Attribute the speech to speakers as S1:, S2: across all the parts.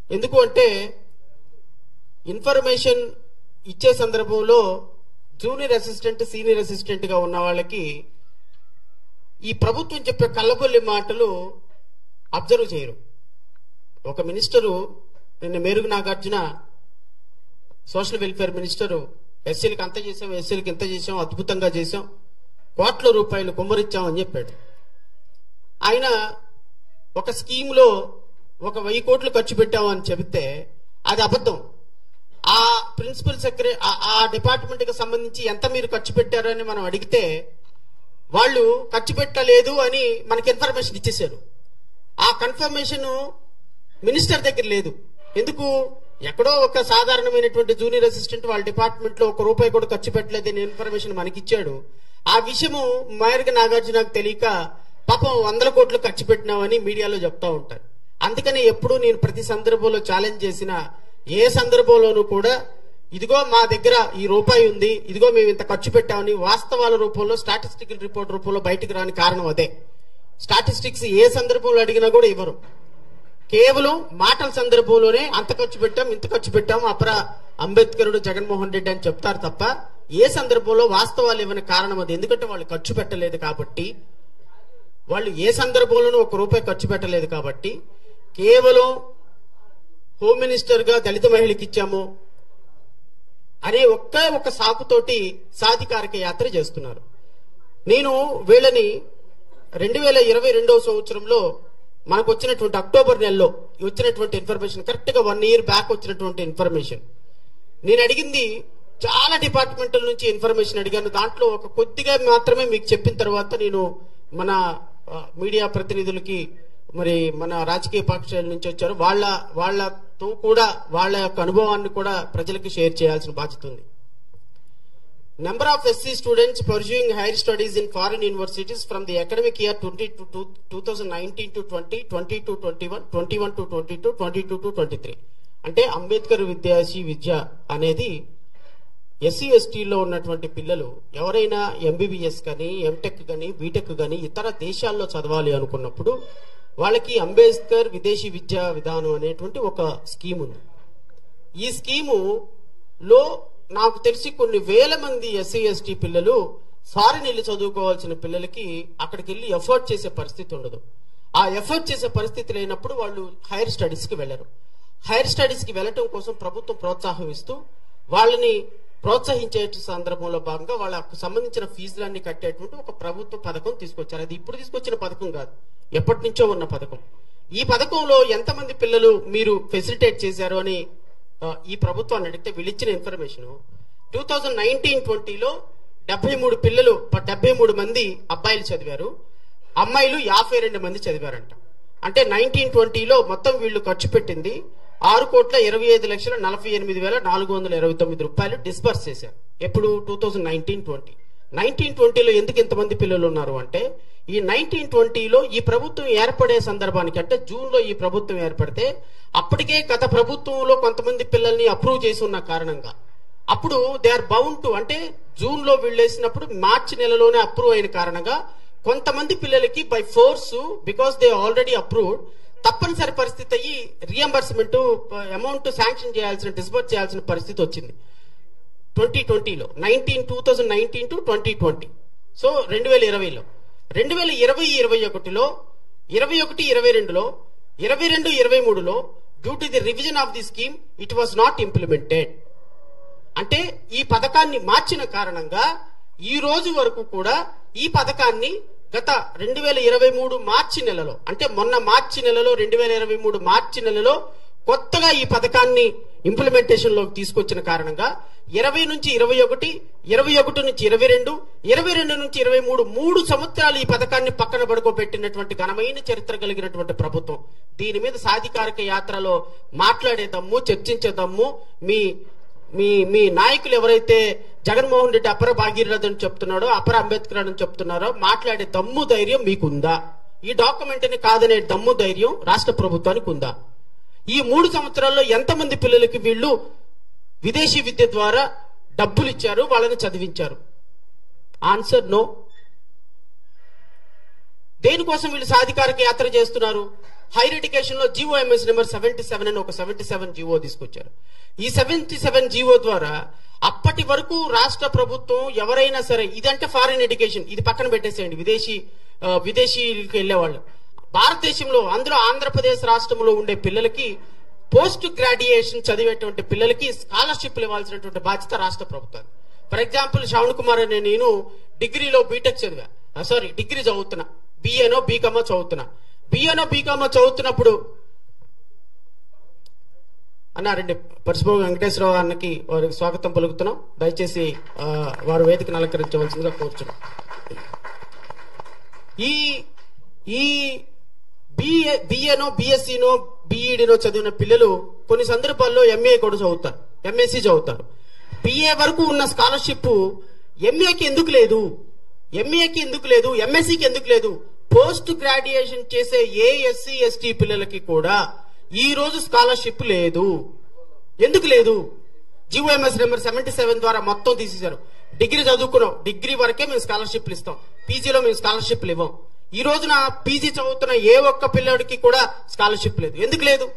S1: ఎందుకు అంటే ఇన్ఫర్మేషన్ ఇచ్చే సందర్భంలో జూనియర్ అసిస్టెంట్ సీనియర్ అసిస్టెంట్ గా ఉన్న వాళ్ళకి ఈ ప్రభుత్వం చెప్పే కళ్ళబొల్లి మాటలు అబ్జర్వ్ చేయరు ఒక మినిస్టరు నిన్న Merugu Nagarjuna social welfare minister ఎస్సీలకు అంత చేసాం ఎస్సీలకు ఇంత చేసాం అద్భుతంగా చేసాం కోట్ల రూపాయలు కుమ్మరిచ్చాం అని చెప్పాడు ఆయన ఒక స్కీమ్లో ఒక వెయ్యి కోట్లు ఖర్చు పెట్టాము అని చెబితే అది అబద్ధం ఆ ప్రిన్సిపల్ సెక్రటరీ ఆ డిపార్ట్మెంట్ కి సంబంధించి ఎంత మీరు ఖర్చు పెట్టారు అని మనం అడిగితే వాళ్ళు ఖర్చు పెట్టలేదు అని మనకి ఇన్ఫర్మేషన్ ఇచ్చేశారు ఆ కన్ఫర్మేషన్ మినిస్టర్ దగ్గర లేదు ఎందుకు ఎక్కడో ఒక సాధారణమైనటువంటి జూనియర్ అసిస్టెంట్ వాళ్ళ డిపార్ట్మెంట్ లో ఒక రూపాయి కూడా ఖర్చు పెట్టలేదని ఇన్ఫర్మేషన్ మనకి ఇచ్చాడు ఆ విషయము మేరగ నాగార్జునకు తెలియక పాపం వందల కోట్లు ఖర్చు పెట్టినామని మీడియాలో చెప్తా ఉంటారు అందుకని ఎప్పుడు నేను ప్రతి సందర్భంలో ఛాలెంజ్ చేసిన ఏ సందర్భంలోనూ కూడా ఇదిగో మా దగ్గర ఈ రూపాయి ఉంది ఇదిగో మేము ఇంత ఖర్చు పెట్టామని వాస్తవాల రూపంలో స్టాటిస్టికల్ రిపోర్ట్ రూపంలో బయటకు రాని కారణం అదే స్టాటిస్టిక్స్ ఏ సందర్భంలో అడిగినా కూడా ఇవ్వరు కేవలం మాటల సందర్భంలోనే అంత ఖర్చు పెట్టాం ఇంత ఖర్చు పెట్టాం అపర అంబేద్కరుడు జగన్మోహన్ రెడ్డి అని చెప్తారు తప్ప ఏ సందర్భంలో వాస్తవాలు ఇవ్వని కారణం అది ఎందుకంటే వాళ్ళు ఖర్చు పెట్టలేదు కాబట్టి వాళ్ళు ఏ సందర్భంలోనూ ఒక రూపాయి ఖర్చు పెట్టలేదు కాబట్టి కేవలం హోమ్ మినిస్టర్ గా దళిత మహిళకి ఇచ్చాము అనే ఒక్క ఒక సాకుతోటి సాధికారిక యాత్ర చేస్తున్నారు నేను వీళ్ళని రెండు వేల ఇరవై రెండవ సంవత్సరంలో మనకు వచ్చినటువంటి అక్టోబర్ నెలలో వచ్చినటువంటి ఇన్ఫర్మేషన్ కరెక్ట్ గా వన్ ఇయర్ బ్యాక్ వచ్చినటువంటి ఇన్ఫర్మేషన్ నేను అడిగింది చాలా డిపార్ట్మెంట్ల నుంచి ఇన్ఫర్మేషన్ అడిగాను దాంట్లో ఒక కొద్దిగా మాత్రమే మీకు చెప్పిన తర్వాత నేను మన ఆ, మీడియా ప్రతినిధులకి మరి మన రాజకీయ పక్షాల నుంచి వచ్చారు వాళ్ళ వాళ్ళతో కూడా వాళ్ళ యొక్క అనుభవాన్ని కూడా ప్రజలకు షేర్ చేయాల్సిన బాధ్యత ఉంది Number of SC students pursuing higher studies in foreign universities from the academic year 20 to to 2019 to 20, 20 to 21, 21 to 22, 22 to 23. అంటే అంబేద్కర్ విద్యాసి విద్య అనేది ఎస్సీ ఎస్టీలో ఉన్నటువంటి పిల్లలు ఎవరైనా ఎంబీబీఎస్ కానీ ఎంటెక్ కానీ బీటెక్ కానీ ఇతర దేశాల్లో చదవాలి అనుకున్నప్పుడు వాళ్ళకి అంబేద్కర్ విదేశీ విద్యా విధానం అనేటువంటి ఒక స్కీమ్ ఉంది ఈ స్కీము లో నాకు తెలిసి కొన్ని వేల మంది ఎస్సీ ఎస్టీ పిల్లలు ఫారిన్ వెళ్ళి చదువుకోవాల్సిన పిల్లలకి అక్కడికి వెళ్ళి ఎఫర్ట్ చేసే పరిస్థితి ఉండదు ఆ ఎఫర్ట్ చేసే పరిస్థితి లేనప్పుడు వాళ్ళు హైయర్ స్టడీస్ కి వెళ్ళరు హైయర్ స్టడీస్ కి వెళ్ళటం కోసం ప్రభుత్వం ప్రోత్సాహం ఇస్తూ వాళ్ళని ప్రోత్సహించే సందర్భంలో భాగంగా వాళ్ళకు సంబంధించిన ఫీజులన్నీ కట్టేటువంటి ఒక ప్రభుత్వ పథకం తీసుకొచ్చారు అది ఇప్పుడు తీసుకొచ్చిన పథకం కాదు ఎప్పటి నుంచో ఉన్న పథకం ఈ పథకంలో ఎంతమంది పిల్లలు మీరు ఫెసిలిటేట్ చేశారు అని ఆ, ఈ ప్రభుత్వాన్ని అడిగితే వీళ్ళిచ్చిన ఇన్ఫర్మేషన్ టూ థౌజండ్ నైన్టీన్ ట్వంటీలో డెబ్బై మూడు పిల్లలు డెబ్బై మూడు మంది అబ్బాయిలు చదివారు అమ్మాయిలు యాభై రెండు మంది చదివారంట అంటే నైన్టీన్ ట్వంటీలో మొత్తం వీళ్ళు ఖర్చు పెట్టింది ఆరు కోట్ల ఇరవై ఐదు లక్షల నలభై ఎనిమిది వేల నాలుగు వందల ఇరవై తొమ్మిది రూపాయలు డిస్బర్స్ చేశారు ఎప్పుడు two thousand nineteen twenty nineteen ట్వంటీలో ఎందుకు ఇంతమంది పిల్లలు ఉన్నారు అంటే ఈ నైన్టీన్ ట్వంటీలో ఈ ప్రభుత్వం ఏర్పడే సందర్భానికి అంటే జూన్ లో ఈ ప్రభుత్వం ఏర్పడితే అప్పటికే గత ప్రభుత్వంలో కొంతమంది పిల్లల్ని అప్రూవ్ చేసి ఉన్న కారణంగా అప్పుడు దే ఆర్ బౌండ్ టు అంటే జూన్ లో వీళ్ళేసినప్పుడు మార్చి నెలలోనే అప్రూవ్ అయిన కారణంగా కొంతమంది పిల్లలకి by force because they already approved తప్పనిసరి పరిస్థితి అయ్యి రియంబర్స్మెంట్ అమౌంట్ శాంక్షన్ చేయాల్సిన డిస్బర్స్ చేయాల్సిన పరిస్థితి వచ్చింది ట్వంటీ ట్వంటీలో nineteen two thousand nineteen to twenty twenty so రెండు వేల ఇరవైలో రెండు వేల ఇరవై ఇరవై ఒకటిలో ఇరవై ఒకటి ఇరవై రెండులో ఇరవై రెండు ఇరవై మూడులో due to the revision of the scheme it was not implemented అంటే ఈ పథకాన్ని మార్చిన కారణంగా ఈ రోజు వరకు కూడా ఈ పథకాన్ని గత రెండు వేల ఇరవై మూడు మార్చి నెలలో అంటే మొన్న మార్చి నెలలో రెండు వేల ఇరవై మూడు మార్చి నెలలో కొత్తగా ఈ పథకాన్ని ఇంప్లిమెంటేషన్ లోకి తీసుకొచ్చిన కారణంగా ఇరవై నుంచి ఇరవై ఒకటి ఇరవై ఒకటి నుంచి ఇరవై రెండు ఇరవై రెండు నుంచి ఇరవై మూడు మూడు సంవత్సరాలు ఈ పథకాన్ని పక్కన పడుకోబెట్టినటువంటి ఘనమైన చరిత్ర కలిగినటువంటి ప్రభుత్వం దీని మీద సాధికారిక యాత్రలో మాట్లాడే దమ్ము చర్చించే దమ్ము మీ మీ మీ నాయకులు ఎవరైతే జగన్మోహన్ రెడ్డి అపర భాగీరథ అని చెప్తున్నాడో అపర అంబేద్కర్ అని చెప్తున్నారో మాట్లాడే దమ్ము ధైర్యం మీకుందా ఈ డాక్యుమెంట్ ని కాదనే దమ్ము ధైర్యం రాష్ట్ర ప్రభుత్వానికి ఉందా ఈ మూడు సంవత్సరాల్లో ఎంతమంది పిల్లలకి వీళ్ళు విదేశీ విద్య ద్వారా డబ్బులు ఇచ్చారు వాళ్ళని చదివించారు ఆన్సర్ నో దేనికోసం వీళ్ళు సాధికారిక యాత్ర చేస్తున్నారు హైయర్ ఎడ్యుకేషన్ లో జీఓఎంఎస్ నెంబర్ సెవెంటీ సెవెన్ అని ఒక సెవెంటీ సెవెన్ జీవో తీసుకొచ్చారు ఈ సెవెంటీ సెవెన్ జీవో ద్వారా అప్పటి వరకు రాష్ట్ర ప్రభుత్వం ఎవరైనా సరే ఇదంటే ఫారిన్ ఎడ్యుకేషన్ ఇది పక్కన పెట్టేసేయండి విదేశీ ఆ, విదేశీకి వెళ్ళేవాళ్ళు భారతదేశంలో అందులో ఆంధ్రప్రదేశ్ రాష్ట్రంలో ఉండే పిల్లలకి పోస్ట్ గ్రాడ్యుయేషన్ చదివేటువంటి పిల్లలకి స్కాలర్షిప్లు ఇవ్వాల్సినటువంటి బాధ్యత రాష్ట్ర ప్రభుత్వం ఫర్ ఎగ్జాంపుల్ శ్రవణ్ కుమార్ అనే నేను డిగ్రీలో బీటెక్ చదివా సారీ డిగ్రీ చదువుతున్నా బిఏనో బీకామో చదువుతున్నా బిఏనో బీకామో చదువుతున్నప్పుడు అన్నారండి పరిశుభ్ర వెంకటేశ్వరరావు అన్నకి వారికి స్వాగతం పలుకుతున్నాం దయచేసి ఆ, వారు వేదికను అలంకరించవలసిందిగా కోరుచున్నాం ఈ ఈ బిఏ బిఏనో బిఎస్సీనో బిఈడినో చదివిన పిల్లలు కొన్ని సందర్భాల్లో ఎంఏ కూడా చదువుతారు ఎంఎస్సి చదువుతారు బిఏ వరకు ఉన్న స్కాలర్షిప్ ఎంఏకి ఎందుకు లేదు ఎంఏకి ఎందుకు లేదు ఎంఎస్సికి ఎందుకు లేదు పోస్ట్ గ్రాడ్యుయేషన్ చేసే ఏ ఎస్సీ ఎస్టీ పిల్లలకి కూడా ఈ రోజు స్కాలర్షిప్ లేదు ఎందుకు లేదు జిఓఎంఎస్ నెంబర్ సెవెంటీ సెవెన్ ద్వారా మొత్తం తీసేశారు డిగ్రీ చదువుకున్నాం డిగ్రీ వరకే మేము స్కాలర్షిప్లు ఇస్తాం పీజీలో మేము స్కాలర్షిప్లు ఇవ్వం ఈ రోజున పీజీ చదువుతున్న ఏ ఒక్క పిల్లడికి కూడా స్కాలర్షిప్ లేదు ఎందుకు లేదు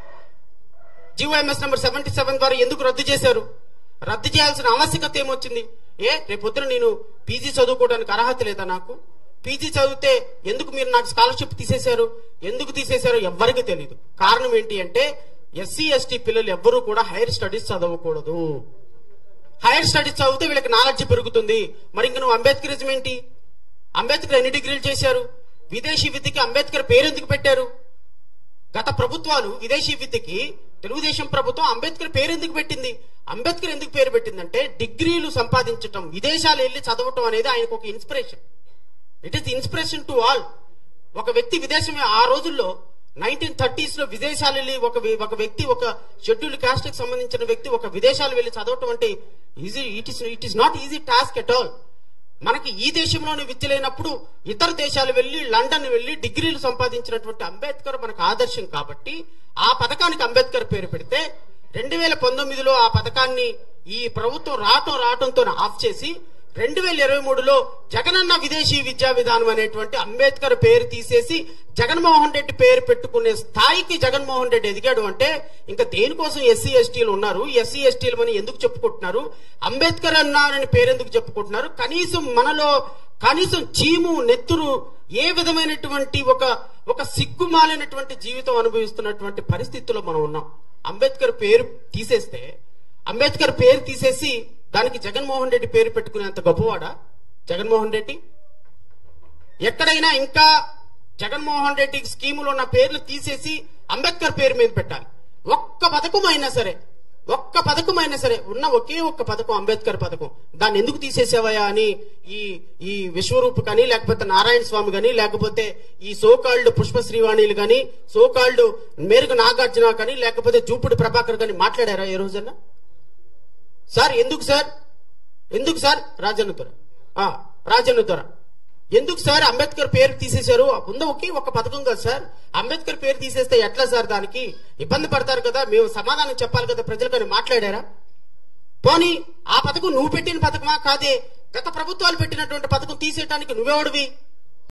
S1: జిఓఎంఎస్ నెంబర్ సెవెంటీ సెవెన్ ద్వారా ఎందుకు రద్దు చేశారు రద్దు చేయాల్సిన ఆవశ్యకత ఏమొచ్చింది ఏ రేపొద్దున నేను పీజీ చదువుకోవడానికి అర్హత లేదా నాకు పీజీ చదివితే ఎందుకు మీరు నాకు స్కాలర్షిప్ తీసేశారు ఎందుకు తీసేశారో ఎవ్వరికి తెలియదు కారణం ఏంటి అంటే ఎస్సీ ఎస్టీ పిల్లలు ఎవ్వరూ కూడా హైయర్ స్టడీస్ చదవకూడదు హైయర్ స్టడీస్ చదివితే వీళ్ళకి నాలెడ్జ్ పెరుగుతుంది మరి ఇంక నువ్వు అంబేద్కరిజం ఏంటి అంబేద్కర్ ఎన్ని డిగ్రీలు చేశారు విదేశీ విద్యకి అంబేద్కర్ పేరు ఎందుకు పెట్టారు గత ప్రభుత్వాలు విదేశీ విద్యకి తెలుగుదేశం ప్రభుత్వం అంబేద్కర్ పేరు ఎందుకు పెట్టింది అంబేద్కర్ ఎందుకు పేరు పెట్టిందంటే డిగ్రీలు సంపాదించటం విదేశాలు వెళ్ళి చదవటం అనేది ఆయనకు ఒక inspiration it is inspiration to all ఒక వ్యక్తి విదేశం ఆ రోజుల్లో నైన్టీన్ థర్టీస్ లో విదేశాలు వెళ్ళి ఒక వ్య- ఒక వ్యక్తి ఒక షెడ్యూల్డ్ కాస్ట్ కి సంబంధించిన వ్యక్తి ఒక విదేశాలు వెళ్ళి చదవటం అంటే easy it is it is not easy task at all మనకి ఈ దేశంలోనే విద్య లేనప్పుడు ఇతర దేశాలు వెళ్లి లండన్ వెళ్లి డిగ్రీలు సంపాదించినటువంటి అంబేద్కర్ మనకు ఆదర్శం కాబట్టి ఆ పథకానికి అంబేద్కర్ పేరు పెడితే రెండు వేల పంతొమ్మిదిలో ఆ పథకాన్ని ఈ ప్రభుత్వం రావటం రావటంతో ఆఫ్ చేసి రెండు వేల ఇరవై మూడులో జగనన్న విదేశీ విద్యా విధానం అనేటువంటి అంబేద్కర్ పేరు తీసేసి జగన్మోహన్ రెడ్డి పేరు పెట్టుకునే స్థాయికి జగన్మోహన్ రెడ్డి ఎదిగాడు అంటే ఇంకా దేనికోసం ఎస్సీ ఎస్టీలు ఉన్నారు ఎస్సీ ఎస్టీలు అని ఎందుకు చెప్పుకుంటున్నారు అంబేద్కర్ అన్నారని పేరు ఎందుకు చెప్పుకుంటున్నారు కనీసం మనలో కనీసం చీము నెత్తురు ఏ విధమైనటువంటి ఒక ఒక సిగ్గుమాలినటువంటి జీవితం అనుభవిస్తున్నటువంటి పరిస్థితుల్లో మనం ఉన్నాం అంబేద్కర్ పేరు తీసేస్తే అంబేద్కర్ పేరు తీసేసి దానికి జగన్మోహన్ రెడ్డి పేరు పెట్టుకునేంత గొప్పవాడా జగన్మోహన్ రెడ్డి ఎక్కడైనా ఇంకా జగన్మోహన్ రెడ్డి స్కీములో ఉన్న పేర్లు తీసేసి అంబేద్కర్ పేరు మీద పెట్టాలి ఒక్క పథకం అయినా సరే ఒక్క పథకం అయినా సరే ఉన్న ఒకే ఒక్క పథకం అంబేద్కర్ పథకం దాన్ని ఎందుకు తీసేసావయ్యా అని ఈ ఈ విశ్వరూప్ కానీ లేకపోతే నారాయణ స్వామి కానీ లేకపోతే ఈ సోకాల్డ్ పుష్ప శ్రీవాణిలు కానీ సోకాల్డ్ మేరుగు నాగార్జున కానీ లేకపోతే జూపుడి ప్రభాకర్ కానీ మాట్లాడారా ఏ రోజన్నా సార్ ఎందుకు సార్ ఎందుకు సార్ రాజన్న దొర ఆ, రాజన్న దొర ఎందుకు సార్ అంబేద్కర్ పేరు తీసేశారు ఉందా ఒకే ఒక పథకం కదా సార్ అంబేద్కర్ పేరు తీసేస్తే ఎట్లా సార్ దానికి ఇబ్బంది పడతారు కదా మేము సమాధానం చెప్పాలి కదా ప్రజలకని మాట్లాడారా పోనీ ఆ పథకం నువ్వు పెట్టిన పథకమా కాదే గత ప్రభుత్వాలు పెట్టినటువంటి పథకం తీసేయడానికి నువ్వెవడివి